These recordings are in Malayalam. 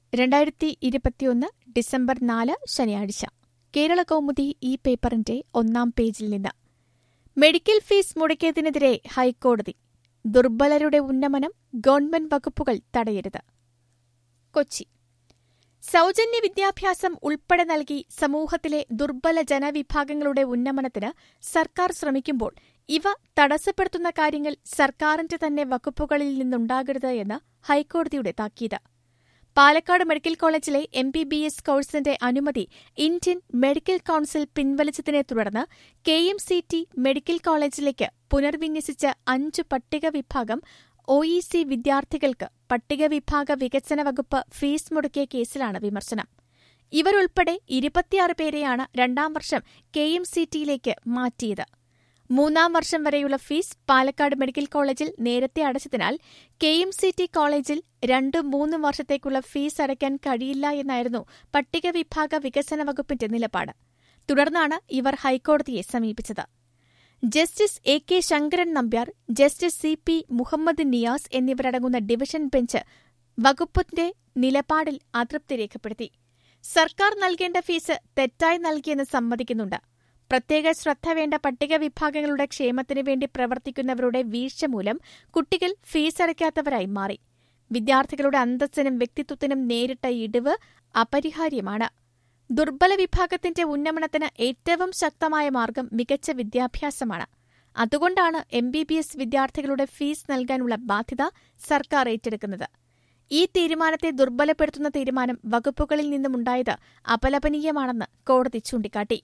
രണ്ടായിരത്തി ഇരുപത്തിയൊന്ന് ഡിസംബർ നാല് ശനിയാഴ്ച കേരള കൗമുദി ഈ പേപ്പറിന്റെ ഒന്നാം പേജിൽ നിന്ന് മെഡിക്കൽ ഫീസ് മുടക്കിയതിനെതിരെ ഹൈക്കോടതി ദുർബലരുടെ ഉന്നമനം ഗവൺമെന്റ് വകുപ്പുകൾ തടയരുത് കൊച്ചി സൗജന്യ വിദ്യാഭ്യാസം ഉൾപ്പെടെ നൽകി സമൂഹത്തിലെ ദുർബല ജനവിഭാഗങ്ങളുടെ ഉന്നമനത്തിന് സർക്കാർ ശ്രമിക്കുമ്പോൾ ഇവ തടസ്സപ്പെടുത്തുന്ന കാര്യങ്ങൾ സർക്കാരിന്റെ തന്നെ വകുപ്പുകളിൽ നിന്നുണ്ടാകരുത് എന്ന് ഹൈക്കോടതിയുടെ താക്കീത് പാലക്കാട് മെഡിക്കൽ കോളേജിലെ എം ബി ബി എസ് കോഴ്സിന്റെ അനുമതി ഇന്ത്യൻ മെഡിക്കൽ കൌൺസിൽ പിൻവലിച്ചതിനെ തുടർന്ന് K M C T medical കോളേജിലേക്ക് പുനർവിന്യസിച്ച അഞ്ച് പട്ടിക വിഭാഗം ഒ ഇ സി വിദ്യാർത്ഥികൾക്ക് പട്ടിക വിഭാഗ വികസന വകുപ്പ് ഫീസ് മുടക്കിയ കേസിലാണ് വിമർശനം ഇവരുൾപ്പെടെ ഇരുപത്തിയാറ് പേരെയാണ് രണ്ടാം വർഷം കെ എം സി ടിയിലേക്ക് മാറ്റിയത് മൂന്നാം വർഷം വരെയുള്ള ഫീസ് പാലക്കാട് മെഡിക്കൽ കോളേജിൽ നേരത്തെ അടച്ചതിനാൽ കെ എം സി ടി കോളേജിൽ രണ്ടും മൂന്നും വർഷത്തേക്കുള്ള ഫീസ് അടയ്ക്കാൻ കഴിയില്ല എന്നായിരുന്നു പട്ടിക വിഭാഗ വികസന വകുപ്പിന്റെ നിലപാട് തുടർന്നാണ് ഇവർ ഹൈക്കോടതിയെ സമീപിച്ചത് justice A K Sankaran Nambiar justice C P Muhammad Niyas എന്നിവരടങ്ങുന്ന ഡിവിഷൻ ബെഞ്ച് വകുപ്പിന്റെ നിലപാടിൽ അതൃപ്തി രേഖപ്പെടുത്തി സർക്കാർ നൽകേണ്ട ഫീസ് തെറ്റായി നൽകിയെന്ന് സമ്മതിക്കുന്നുണ്ട് പ്രത്യേക ശ്രദ്ധ വേണ്ട പട്ടിക വിഭാഗങ്ങളുടെ ക്ഷേമത്തിനു വേണ്ടി പ്രവർത്തിക്കുന്നവരുടെ വീഴ്ച മൂലം കുട്ടികൾ ഫീസ് അടയ്ക്കാത്തവരായി മാറി വിദ്യാർത്ഥികളുടെ അന്തസ്സിനും വ്യക്തിത്വത്തിനും നേരിട്ട ഇടിവ് അപരിഹാര്യമാണ് ദുർബല വിഭാഗത്തിന്റെ ഉന്നമനത്തിന് ഏറ്റവും ശക്തമായ മാർഗം മികച്ച വിദ്യാഭ്യാസമാണ് അതുകൊണ്ടാണ് എം ബി ബി എസ് വിദ്യാർത്ഥികളുടെ ഫീസ് നൽകാനുള്ള ബാധ്യത സർക്കാർ ഏറ്റെടുക്കുന്നത് ഈ തീരുമാനത്തെ ദുർബലപ്പെടുത്തുന്ന തീരുമാനം വകുപ്പുകളിൽ നിന്നുമുണ്ടായത് അപലപനീയമാണെന്ന് കോടതി ചൂണ്ടിക്കാട്ടി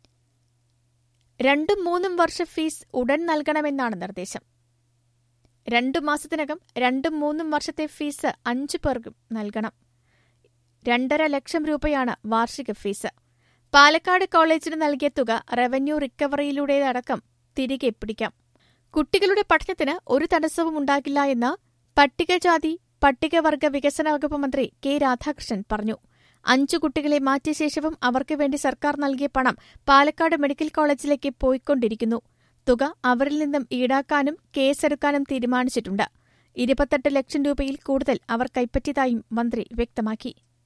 രണ്ടും മൂന്നും വർഷ ഫീസ് ഉടൻ നൽകണമെന്നാണ് നിർദ്ദേശം രണ്ടു മാസത്തിനകം രണ്ടും മൂന്നും വർഷത്തെ ഫീസ് അഞ്ചു പേർക്കും നൽകണം രണ്ടര ലക്ഷം രൂപയാണ് വാർഷിക ഫീസ് പാലക്കാട് കോളേജിന് നൽകിയ തുക റവന്യൂ റിക്കവറിയിലൂടെയടക്കം തിരികെ പിടിക്കാം കുട്ടികളുടെ പഠനത്തിന് ഒരു തടസ്സവും ഉണ്ടാകില്ല എന്ന് പട്ടികജാതി പട്ടികവർഗ വികസന വകുപ്പ് മന്ത്രി കെ രാധാകൃഷ്ണൻ പറഞ്ഞു അഞ്ചു കുട്ടികളെ മാറ്റിയ ശേഷവും അവർക്ക് വേണ്ടി സർക്കാർ നൽകിയ പണം പാലക്കാട് മെഡിക്കൽ കോളേജിലേക്ക് പോയിക്കൊണ്ടിരിക്കുന്നു തുക അവരിൽ നിന്നും ഈടാക്കാനും കേസെടുക്കാനും തീരുമാനിച്ചിട്ടുണ്ട് ഇരുപത്തെട്ട് ലക്ഷം രൂപയിൽ കൂടുതൽ അവർ കൈപ്പറ്റിയതായും മന്ത്രി വ്യക്തമാക്കി